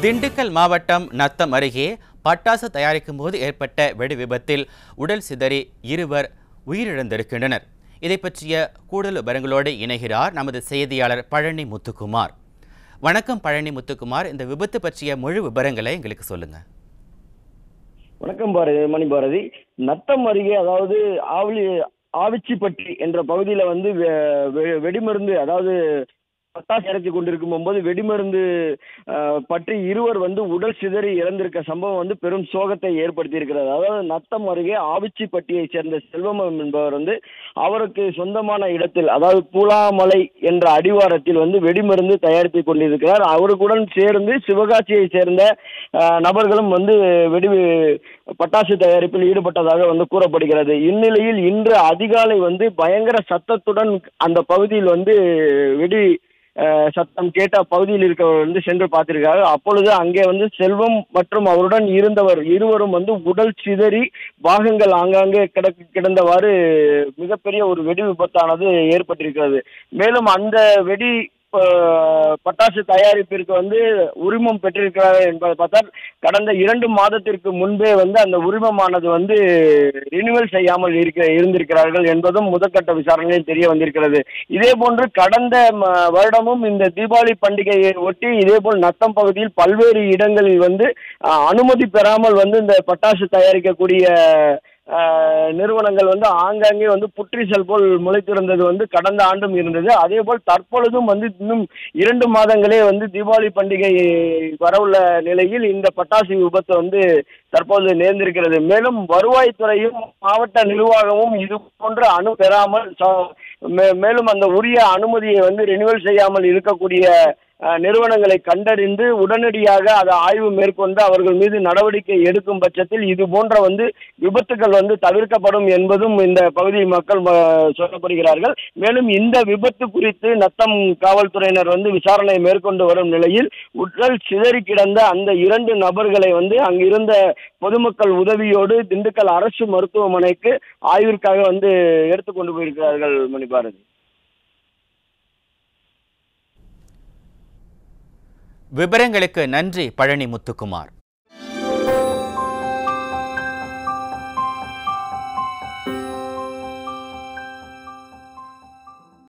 திண்டுக்கல் மாவட்டம் நத்தம் அருகே பட்டாசு தயாரிக்கும் போது ஏற்பட்ட வெடி விபத்தில் உடல் சிதறி இருவர் உயிரிழந்திருக்கின்றனர் இதை பற்றிய கூடுதல் விவரங்களோடு இணைகிறார் நமது செய்தியாளர் பழனி முத்துக்குமார் வணக்கம் பழனி முத்துக்குமார் இந்த விபத்து பற்றிய முழு விவரங்களை எங்களுக்கு சொல்லுங்க வணக்கம் பாரதி மணி பாரதி நத்தம் அருகே அதாவது ஆவலி ஆவிச்சிப்பட்டி என்ற பகுதியில வந்து வெ- வெ- வெடிமருந்து அதாவது பட்டாசு இறக்கி கொண்டிருக்கும் போது வெடிமருந்து அஹ், பற்றி இருவர் வந்து உடல் சிதறி இறந்திருக்க சம்பவம் வந்து பெரும் சோகத்தை ஏற்படுத்தி இருக்கிறது அதாவது நத்தம் அருகே ஆவிச்சிப்பட்டியை சேர்ந்த செல்வம் என்பவர் வந்து அவருக்கு சொந்தமான இடத்தில் அதாவது பூலாமலை என்ற அடிவாரத்தில் வந்து வெடிமருந்து தயாரித்து கொண்டிருக்கிறார் அவருக்குடன் சேர்ந்து சிவகாசியை சேர்ந்த அஹ், நபர்களும் வந்து வெடி பட்டாசு தயாரிப்பில் ஈடுபட்டதாக வந்து கூறப்படுகிறது இந்நிலையில் இன்று அதிகாலை வந்து பயங்கர சத்தத்துடன் அந்த பகுதியில் வந்து வெடி அஹ், சத்தம் கேட்ட பகுதியில் இருக்கவர் வந்து சென்று பார்த்திருக்காரு அப்பொழுது அங்கே வந்து செல்வம் மற்றும் அவருடன் இருந்தவர் இருவரும் வந்து உடல் சிதறி பாகங்கள் ஆங்காங்கே கிடக்கு கிடந்தவாறு மிகப்பெரிய ஒரு வெடி விபத்தானது ஏற்பட்டிருக்கிறது மேலும் அந்த வெடி அஹ், பட்டாசு தயாரிப்பிற்கு வந்து உரிமம் பெற்றிருக்கிறார்கள் என்பதை பார்த்தால் கடந்த இரண்டு மாதத்திற்கு முன்பே வந்து அந்த உரிமமானது வந்து ரினிவல் செய்யாமல் இருக்க இருந்திருக்கிறார்கள் என்பதும் முதற்கட்ட விசாரணையில் தெரிய வந்திருக்கிறது இதே போன்று கடந்த ம, வருடமும் இந்த தீபாவளி பண்டிகையை ஒட்டி இதேபோல் நத்தம் பகுதியில் பல்வேறு இடங்களில் வந்து அஹ், அனுமதி பெறாமல் வந்து இந்த பட்டாசு தயாரிக்கக்கூடிய அஹ், நிறுவனங்கள் வந்து ஆங்காங்கே வந்து புற்றிசல் போல் முளைத்திருந்தது வந்து கடந்த ஆண்டும் இருந்தது அதே போல் தற்பொழுதும் வந்து இன்னும் இரண்டு மாதங்களே வந்து தீபாவளி பண்டிகை வரவுள்ள நிலையில் இந்த பட்டாசு விபத்து வந்து தற்போது நேர்ந்திருக்கிறது மேலும் வருவாய்த்துறையும் மாவட்ட நிர்வாகமும் இது போன்ற அணு பெறாமல் ச- மே- மேலும் அந்த உரிய அனுமதியை வந்து ரினிவல் செய்யாமல் இருக்கக்கூடிய அஹ், நிறுவனங்களை கண்டறிந்து உடனடியாக அதை ஆய்வு மேற்கொண்டு அவர்கள் மீது நடவடிக்கை எடுக்கும் பட்சத்தில் இது போன்ற வந்து விபத்துகள் வந்து தவிர்க்கப்படும் என்பதும் இந்த பகுதி மக்கள் அஹ், சொல்லப்படுகிறார்கள் மேலும் இந்த விபத்து குறித்து நத்தம் காவல்துறையினர் வந்து விசாரணை மேற்கொண்டு வரும் நிலையில் உடல் சிதறி கிடந்த அந்த இரண்டு நபர்களை வந்து அங்கிருந்த பொதுமக்கள் உதவியோடு திண்டுக்கல் அரசு மருத்துவமனைக்கு ஆய்விற்காக வந்து எடுத்துக்கொண்டு போயிருக்கிறார்கள் மணிபாரதி விவரங்களுக்கு நன்றி பழனி முத்துக்குமார்